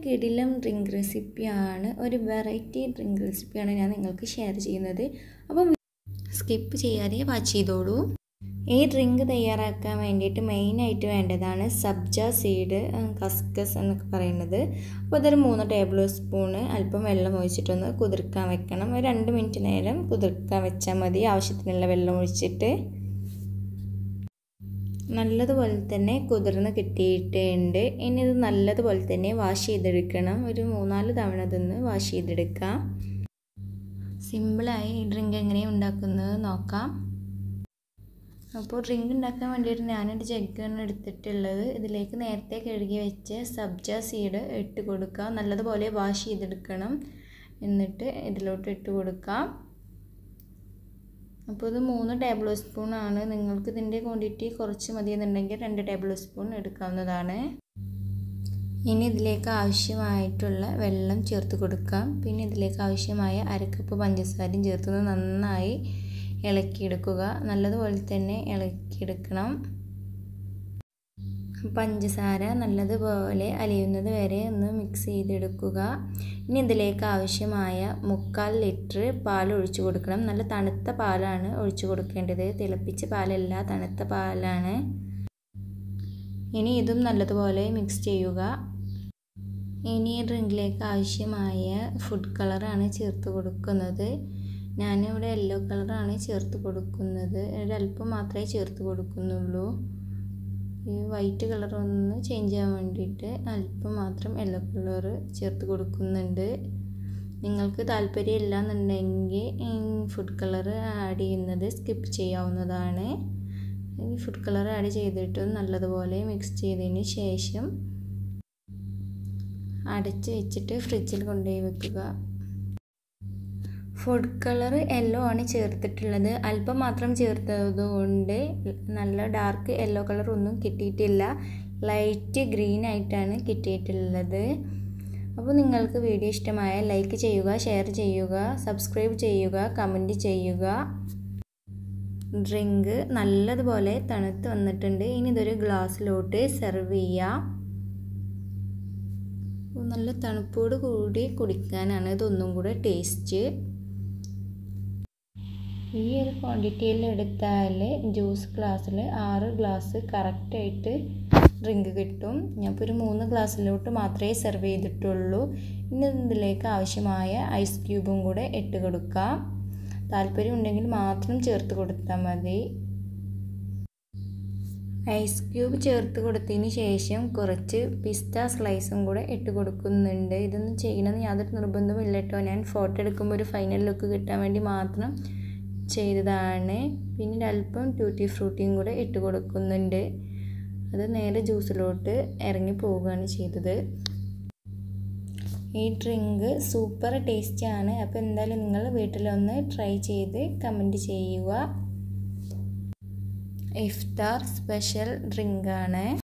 കിടിലം ഡ്രിങ്ക് റെസിപ്പിയാണ് ഒരു വെറൈറ്റി ഡ്രിങ്ക് റെസിപ്പിയാണ് ഞാൻ നിങ്ങൾക്ക് ഷെയർ ചെയ്യുന്നത് അപ്പം സ്കിപ്പ് ചെയ്യാതെ വാച്ച് ചെയ്തോളൂ ഈ ഡ്രിങ്ക് തയ്യാറാക്കാൻ വേണ്ടിയിട്ട് മെയിനായിട്ട് വേണ്ടതാണ് സബ്ജ സീഡ് കസ്കസ് എന്നൊക്കെ പറയുന്നത് അപ്പോൾ അതൊരു മൂന്ന് ടേബിൾ സ്പൂണ് അല്പം വെള്ളം ഒഴിച്ചിട്ടൊന്ന് കുതിർക്കാൻ വെക്കണം ഒരു രണ്ട് മിനിറ്റ് നേരം കുതിർക്കാൻ വെച്ചാൽ മതി ആവശ്യത്തിനുള്ള വെള്ളം ഒഴിച്ചിട്ട് നല്ലതുപോലെ തന്നെ കുതിർന്ന് കിട്ടിയിട്ടുണ്ട് ഇനി ഇത് നല്ലതുപോലെ തന്നെ വാഷ് ചെയ്തെടുക്കണം ഒരു മൂന്നാല് തവണ ഇതൊന്ന് വാഷ് ചെയ്തെടുക്കാം സിമ്പിളായി ഈ ഡ്രിങ്ക് എങ്ങനെയാണ് ഉണ്ടാക്കുന്നത് നോക്കാം അപ്പോൾ ഡ്രിങ്ക് ഉണ്ടാക്കാൻ വേണ്ടിയിട്ട് ഞാനൊരു ജഗ്ഗാണ് എടുത്തിട്ടുള്ളത് ഇതിലേക്ക് നേരത്തെ കഴുകി വെച്ച് സബ്ജ സീഡ് ഇട്ട് കൊടുക്കുക നല്ലതുപോലെ വാഷ് ചെയ്തെടുക്കണം എന്നിട്ട് ഇതിലോട്ട് ഇട്ട് കൊടുക്കാം അപ്പോൾ ഇത് മൂന്ന് ടേബിൾ സ്പൂണാണ് നിങ്ങൾക്ക് ഇതിൻ്റെ ക്വാണ്ടിറ്റി കുറച്ച് മതി എന്നുണ്ടെങ്കിൽ രണ്ട് ടേബിൾ സ്പൂൺ എടുക്കാവുന്നതാണ് ഇനി ഇതിലേക്ക് ആവശ്യമായിട്ടുള്ള വെള്ളം ചേർത്ത് കൊടുക്കാം പിന്നെ ഇതിലേക്ക് ആവശ്യമായ അരക്കപ്പ് പഞ്ചസാരയും ചേർത്ത് നന്നായി ഇളക്കിയെടുക്കുക നല്ലതുപോലെ തന്നെ ഇളക്കിയെടുക്കണം പഞ്ചസാര നല്ലതുപോലെ അലിയുന്നത് വരെ ഒന്ന് മിക്സ് ചെയ്തെടുക്കുക ഇനി ഇതിലേക്ക് ആവശ്യമായ മുക്കാൽ ലിറ്റർ പാൽ ഒഴിച്ചു കൊടുക്കണം നല്ല തണുത്ത പാലാണ് ഒഴിച്ചു കൊടുക്കേണ്ടത് തിളപ്പിച്ച പാലല്ല തണുത്ത പാലാണ് ഇനി ഇതും നല്ലതുപോലെ മിക്സ് ചെയ്യുക ഇനി ഈ ഡ്രിങ്കിലേക്ക് ആവശ്യമായ ഫുഡ് കളറാണ് ചേർത്ത് കൊടുക്കുന്നത് ഞാനിവിടെ യെല്ലോ കളറാണ് ചേർത്ത് കൊടുക്കുന്നത് ഒരല്പം മാത്രമേ ചേർത്ത് കൊടുക്കുന്നുള്ളൂ ഈ വൈറ്റ് കളർ ഒന്ന് ചേഞ്ച് ചെയ്യാൻ വേണ്ടിയിട്ട് അല്പം മാത്രം യെല്ലോ കളർ ചേർത്ത് കൊടുക്കുന്നുണ്ട് നിങ്ങൾക്ക് താല്പര്യമില്ല എന്നുണ്ടെങ്കിൽ ഫുഡ് കളർ ആഡ് ചെയ്യുന്നത് സ്കിപ്പ് ചെയ്യാവുന്നതാണ് ഈ ഫുഡ് കളർ ആഡ് ചെയ്തിട്ട് നല്ലതുപോലെ മിക്സ് ചെയ്തതിന് ശേഷം അടച്ച് വെച്ചിട്ട് ഫ്രിഡ്ജിൽ കൊണ്ടുപോയി വെക്കുക ഫുഡ് കളർ യെല്ലോ ആണ് ചേർത്തിട്ടുള്ളത് അല്പം മാത്രം ചേർത്തതുകൊണ്ട് നല്ല ഡാർക്ക് യെല്ലോ കളർ ഒന്നും കിട്ടിയിട്ടില്ല ലൈറ്റ് ഗ്രീൻ ആയിട്ടാണ് കിട്ടിയിട്ടുള്ളത് അപ്പോൾ നിങ്ങൾക്ക് വീഡിയോ ഇഷ്ടമായ ലൈക്ക് ചെയ്യുക ഷെയർ ചെയ്യുക സബ്സ്ക്രൈബ് ചെയ്യുക കമൻറ്റ് ചെയ്യുക ഡ്രിങ്ക് നല്ലതുപോലെ തണുത്ത് വന്നിട്ടുണ്ട് ഇനി ഇതൊരു ഗ്ലാസ്സിലോട്ട് സെർവ് ചെയ്യാം നല്ല തണുപ്പോട് കൂടി കുടിക്കാനാണ് ഇതൊന്നും കൂടെ ടേസ്റ്റ് ഈ ഒരു ക്വാണ്ടിറ്റിയിൽ എടുത്താൽ ജ്യൂസ് ഗ്ലാസ്സിൽ ആറ് ഗ്ലാസ് കറക്റ്റായിട്ട് ഡ്രിങ്ക് കിട്ടും ഞാനിപ്പോൾ ഒരു മൂന്ന് ഗ്ലാസ്സിലോട്ട് മാത്രമേ സെർവ് ചെയ്തിട്ടുള്ളൂ ഇനി ഇതിലേക്ക് ആവശ്യമായ ഐസ് ക്യൂബും കൂടെ ഇട്ട് കൊടുക്കാം താല്പര്യം ഉണ്ടെങ്കിൽ മാത്രം ചേർത്ത് കൊടുത്താൽ മതി ഐസ് ക്യൂബ് ചേർത്ത് കൊടുത്തതിന് ശേഷം കുറച്ച് പിസ്ത സ്ലൈസും കൂടെ ഇട്ട് കൊടുക്കുന്നുണ്ട് ഇതൊന്നും ചെയ്യണമെന്ന് യാതൊരു നിർബന്ധമില്ല കേട്ടോ ഞാൻ ഫോട്ടോ എടുക്കുമ്പോൾ ഒരു ഫൈനൽ ലുക്ക് കിട്ടാൻ വേണ്ടി മാത്രം ചെയ്തതാണ് പിന്നീട് അല്പം ട്യൂട്ടി ഫ്രൂട്ടിയും കൂടെ ഇട്ട് കൊടുക്കുന്നുണ്ട് അത് നേരെ ജ്യൂസിലോട്ട് ഇറങ്ങി പോവുകയാണ് ചെയ്തത് ഈ ഡ്രിങ്ക് സൂപ്പർ ടേസ്റ്റാണ് അപ്പോൾ എന്തായാലും നിങ്ങൾ വീട്ടിലൊന്ന് ട്രൈ ചെയ്ത് കമൻറ്റ് ചെയ്യുക ഇഫ്താർ സ്പെഷ്യൽ ഡ്രിങ്കാണ്